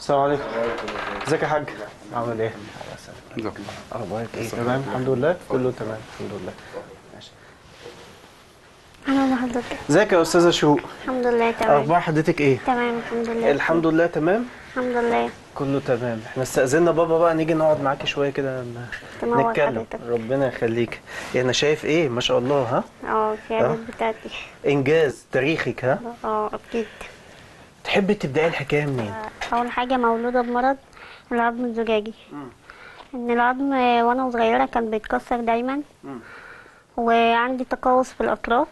السلام عليكم ازيك يا حاج عامل ايه ازيك اخبارك ايه تمام الحمد لله كله تمام الحمد لله ماشي اهلا بحضرتك ازيك يا استاذه شروق الحمد لله تمام اخبار حضرتك ايه تمام الحمد لله الحمد لله تمام الحمد لله كله تمام احنا استأذنا بابا بقى نيجي نقعد معاكي شويه كده ن- تنور نتكلم حضرتك. ربنا يخليك انا شايف ايه ما شاء الله ها اه الشهادات بتاعتي انجاز تاريخك ها اه اكيد تحبي تبداي الحكايه منين اول حاجه مولوده بمرض العظم الزجاجي ان العظم وانا صغيره كان بيتكسر دايما وعندي تقوس في الاطراف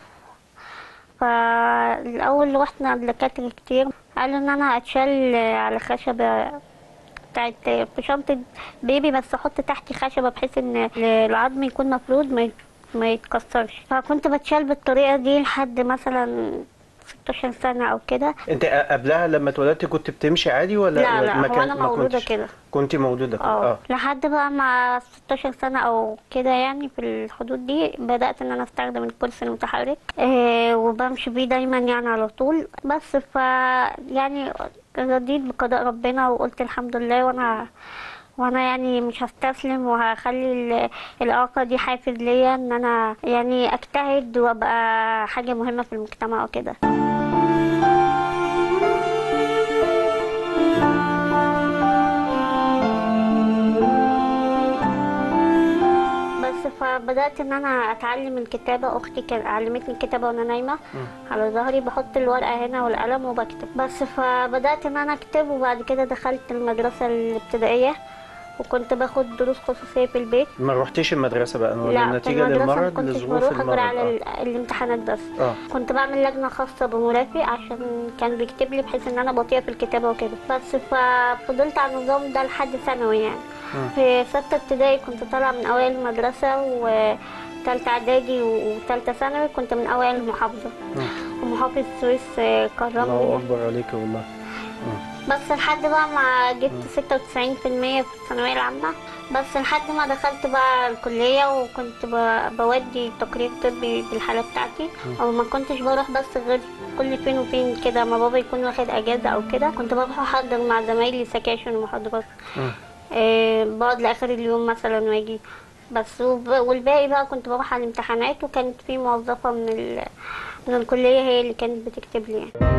فالاول رحنا لدكاتره كتير قالوا ان انا اتشال على خشبه بتاعت في شنطة بيبي بس احط تحتي خشبة بحيث ان العظم يكون مفرود ما يت- ما يتكسرش فكنت بتشال بالطريقة دي لحد مثلا 16 سنة او كده انت قبلها لما اتولدتي كنت بتمشي عادي ولا لا لا ما هو كان- انا ما مولودة كنتش؟ كده كنت مولوده كده اه لحد بقى مع 16 سنة او كده يعني في الحدود دي بدأت ان انا استخدم الكرسي المتحرك آه وبمشي بيه دايما يعني على طول بس ف يعني رضيت بقضاء ربنا وقلت الحمد لله وانا وانا يعني مش هستسلم وهخلي ال- الاعاقه دي حافز ليا ان انا يعني اجتهد وابقى حاجه مهمه في المجتمع وكده بس فبدات ان انا اتعلم الكتابه اختي كان علمتني الكتابه وانا نايمه على ظهري بحط الورقه هنا والقلم وبكتب بس فبدات ان انا اكتب وبعد كده دخلت المدرسه الابتدائيه وكنت باخد دروس خصوصيه في البيت ما روحتيش المدرسه بقى ولا لا في نتيجه المدرسه ما للمرض كنتش لظروف بروح المرض غير على آه. ال- الامتحانات بس اه كنت بعمل لجنة خاصة بمرافق عشان كان بيكتب لي بحيث ان انا بطيئة في الكتابة وكده بس ففضلت على النظام ده لحد ثانوي يعني في ستة ابتدائي كنت طالعة من اوائل المدرسة وتالتة اعدادي وتالتة ثانوي كنت من اوائل المحافظة ومحافظ السويس آه، الله كرمني اكبر عليك والله بس لحد بقى ما جبت 96% في الثانوية العامة بس لحد ما دخلت بقى الكلية وكنت ب- بودي تقرير طبي بالحالة بتاعتي أو ما كنتش بروح بس غير كل فين وفين كده ما بابا يكون واخد أجازة أو كده كنت بروح أحضر مع زمايلي سكاشن ومحاضرات آه بقعد لآخر اليوم مثلا واجي بس وب- والباقي بقى كنت بروح على الامتحانات وكانت في موظفة من ال... من الكلية هي اللي كانت بتكتب لي يعني.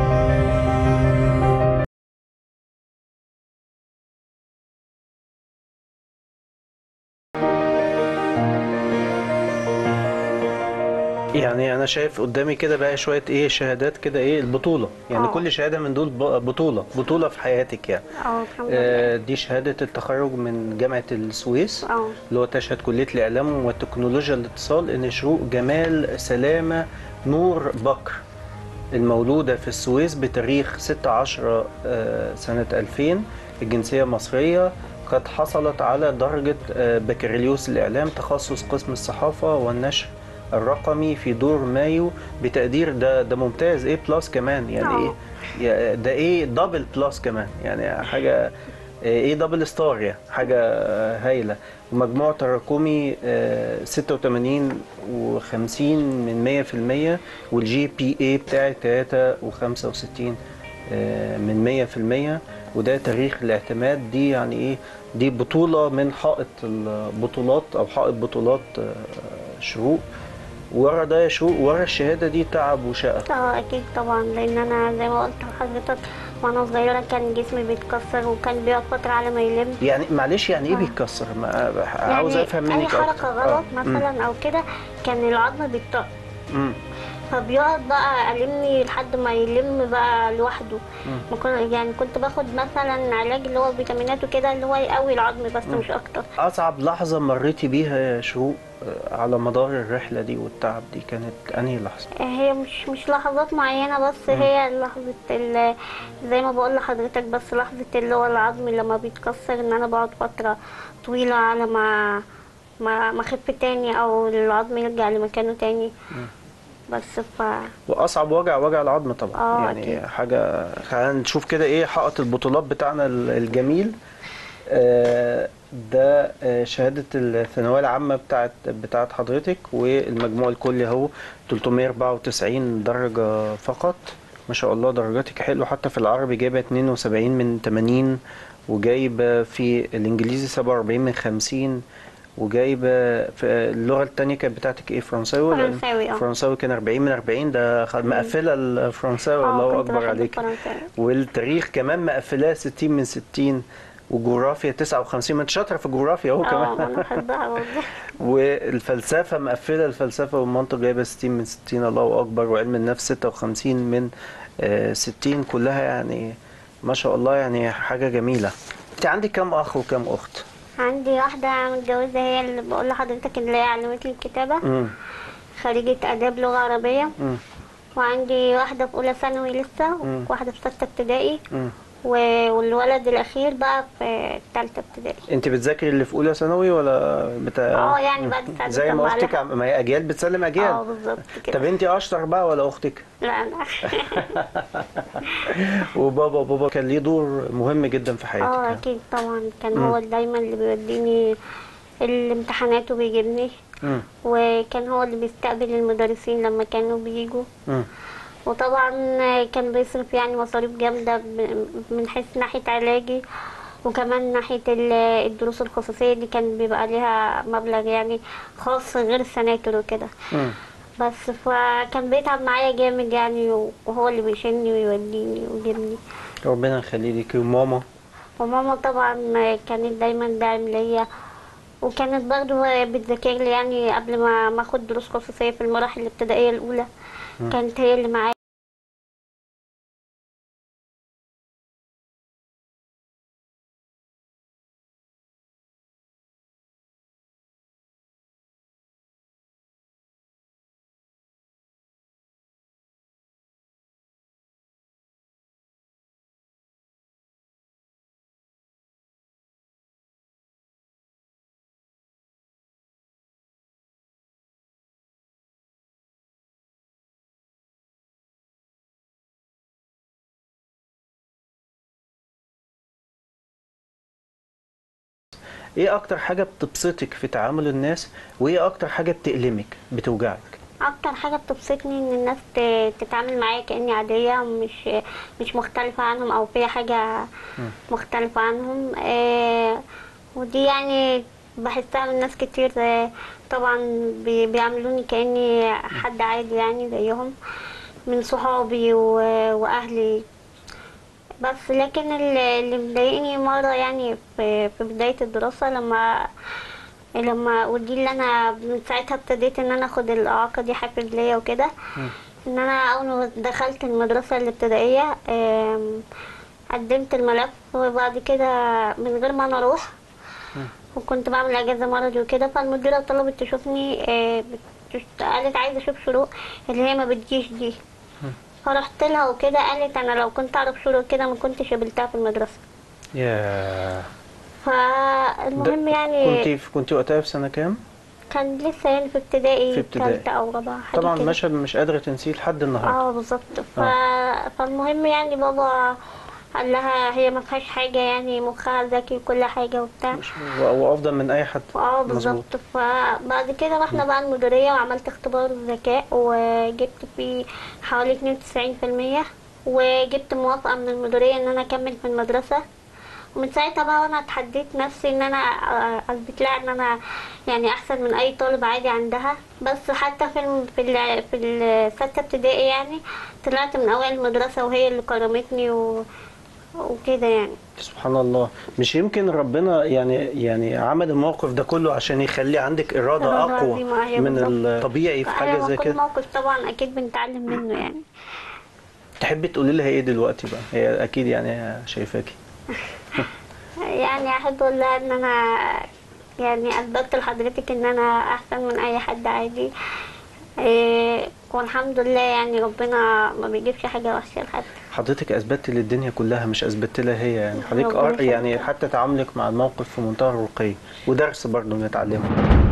يعني انا شايف قدامي كده بقى شويه ايه شهادات كده ايه البطوله يعني آه. كل شهاده من دول ب- بطوله بطوله في حياتك يعني اه الحمد لله آه دي شهاده التخرج من جامعه السويس اه اللي هو تشهد كليه الاعلام وتكنولوجيا الاتصال ان شروق جمال سلامه نور بكر المولوده في السويس بتاريخ 6 10 آه، سنه 2000 الجنسيه مصريه قد حصلت على درجه آه، بكالوريوس الاعلام تخصص قسم الصحافه والنشر الرقمي في دور مايو بتقدير ده ده ممتاز ايه بلس كمان يعني آه. ايه يا- ده ايه دبل بلس كمان يعني حاجه ايه دبل ستار يعني حاجه هايله ومجموع تراكمي آه، 86 و50 من 100% والجي بي اي بتاعي 3 و65 من 100% وده تاريخ الاعتماد دي يعني ايه دي بطولة من حائط البطولات او حائط بطولات آه، شروق ورا ده يا شروق ورا الشهادة دي تعب وشقة اه اكيد طبعا لان انا زي ما قلت لحضرتك وانا صغيره كان جسمي بيتكسر وكان بيقعد فتره على ما يلم يعني معلش يعني ايه آه. بيتكسر ما عاوز افهم اي منك حركه أكتر. غلط آه. مثلا او كده كان العظم بيتطق مم. فبيقعد بقى ألمني لحد ما يلم بقى لوحده ما كن- يعني كنت باخد مثلا علاج اللي هو فيتامينات وكده اللي هو يقوي العظم بس مش اكتر أصعب لحظة مريتي بيها يا شروق آه، على مدار الرحلة دي والتعب دي كانت أنهي لحظة؟ هي مش مش لحظات معينة بس هي لحظة ال- زي ما بقول لحضرتك بس لحظة اللي هو العظم لما بيتكسر ان انا بقعد فترة طويلة على ما ما ما اخف تاني او العظم يرجع لمكانه تاني بس ف وأصعب وجع وجع العظم طبعا آه، يعني أكيد. حاجة خلينا نشوف كده إيه حائط البطولات بتاعنا ال- الجميل آه، ده آه، شهادة الثانوية العامة بتاعت بتاعت حضرتك والمجموع الكلي أهو 394 درجة فقط ما شاء الله درجاتك حلوه حتى في العربي جايبه 72 من 80 وجايبه في الانجليزي 47 من 50 وجايبه في اللغه التانية كانت بتاعتك ايه فرنساوي ولا فرنساوي، اه. فرنساوي كان 40 من 40 ده خ- مقفله الفرنساوي اه الله كنت اكبر بحب عليك الفرنساوي والتاريخ كمان مقفلاه 60 من 60 وجغرافيا 59 ما انت شاطره في الجغرافيا اهو اه كمان انا بحبها برضه والفلسفه مقفله الفلسفه والمنطق جايبه 60 من 60 الله اكبر وعلم النفس 56 من آه، 60 كلها يعني ما شاء الله يعني حاجه جميله انت عندك كام اخ وكام اخت عندي واحدة متجوزة هي اللي بقول لحضرتك اللي هي علمتني الكتابة امم خريجة آداب لغة عربية امم وعندي واحدة في أولى ثانوي لسه مم. وواحدة في ستة ابتدائي امم و- والولد الأخير بقى في تالتة ابتدائي انت بتذاكري اللي في اولى ثانوي ولا بتاع اه يعني بعد ساعة زي ما بسمع اختك لها. عم- ما هي اجيال بتسلم اه اجيال بالظبط طب كده انت اشطر بقى ولا اختك لا أنا وبابا بابا كان ليه دور مهم جدا في حياتك اه يعني. أكيد طبعا كان مم. هو دايما اللي بيوديني الامتحانات وبيجيبني امم وكان هو اللي بيستقبل المدرسين لما كانوا بيجوا امم وطبعا كان بيصرف يعني مصاريف جامدة ب- من حيث ناحية علاجي وكمان ناحية ال- الدروس الخصوصية دي كان بيبقى ليها مبلغ يعني خاص غير السناتر وكده امم بس فكان بيتعب معايا جامد يعني وهو اللي بيشيلني ويوديني ويجيبني ربنا يخلي لك وماما وماما طبعا كانت دايما داعم ليا وكانت برضه بتذاكر لي يعني قبل ما ما اخد دروس خصوصية في المراحل الابتدائية الأولى كانت هي اللي معايا ايه اكتر حاجة بتبسطك في تعامل الناس وايه اكتر حاجة بتألمك بتوجعك اكتر حاجه بتبسطني ان الناس ت- تتعامل معايا كاني عاديه مش مش مختلفه عنهم او فيها حاجه مختلفه عنهم آه ودي يعني بحسها من ناس كتير آه، طبعا بي- بيعاملوني كاني حد عادي يعني زيهم من صحابي و- واهلي بس لكن اللي اللي مضايقني مرة يعني في, في بداية الدراسة لما لما ودي اللي انا من ساعتها ابتديت ان انا اخد الاعاقة دي حافز ليا وكده ان انا اول ما دخلت المدرسة الابتدائية آم، قدمت الملف وبعد كده من غير ما انا اروح وكنت بعمل اجازة مرضي وكده فالمديرة طلبت تشوفني آه، بت- قالت عايزة اشوف شروق اللي هي ما بتجيش دي فرحت لها وكده قالت انا لو كنت اعرف شروق كده ما كنتش قابلتها في المدرسة يا فالمهم يعني كنت في كنت وقتها في سنة كام كان لسه يعني في ابتدائي في ابتدائي. تالتة او رابعة حاجة طبعا كده. مشهد مش قادرة تنسيه لحد النهاردة اه بالظبط ف... فالمهم يعني بابا قال لها هي ما فيهاش حاجة يعني مخها ذكي وكل حاجة وبتاع مش- و- وافضل من اي حد اه مظبوط. بالظبط فبعد كده رحنا بقى المديرية وعملت اختبار ذكاء وجبت فيه حوالي 92% وجبت موافقة من المديرية ان انا اكمل في المدرسة ومن ساعتها بقى وانا اتحديت نفسي ان انا اثبت لها ان انا يعني احسن من اي طالب عادي عندها بس حتى في الم- في ال- في الستة ابتدائي يعني طلعت من اوائل المدرسة وهي اللي كرمتني و... وكده يعني سبحان الله مش يمكن ربنا يعني يعني عمل الموقف ده كله عشان يخلي عندك إرادة إرادة أقوى عظيمة، أيوة من بالظبط. الطبيعي في حاجة أيوة، زي كل كده موقف طبعا اكيد بنتعلم منه يعني تحبي تقولي لها ايه دلوقتي بقى هي اكيد يعني شايفاكي يعني احب اقول لها ان انا يعني اثبتت لحضرتك ان انا احسن من اي حد عادي إيه والحمد لله يعني ربنا ما بيجيبش حاجه وحشه لحد حضرتك اثبتت للدنيا كلها مش اثبتت لها هي يعني حضرتك ربنا أر- يعني يخليك. حتى تعاملك مع الموقف في منتهى الرقي ودرس برضه نتعلمه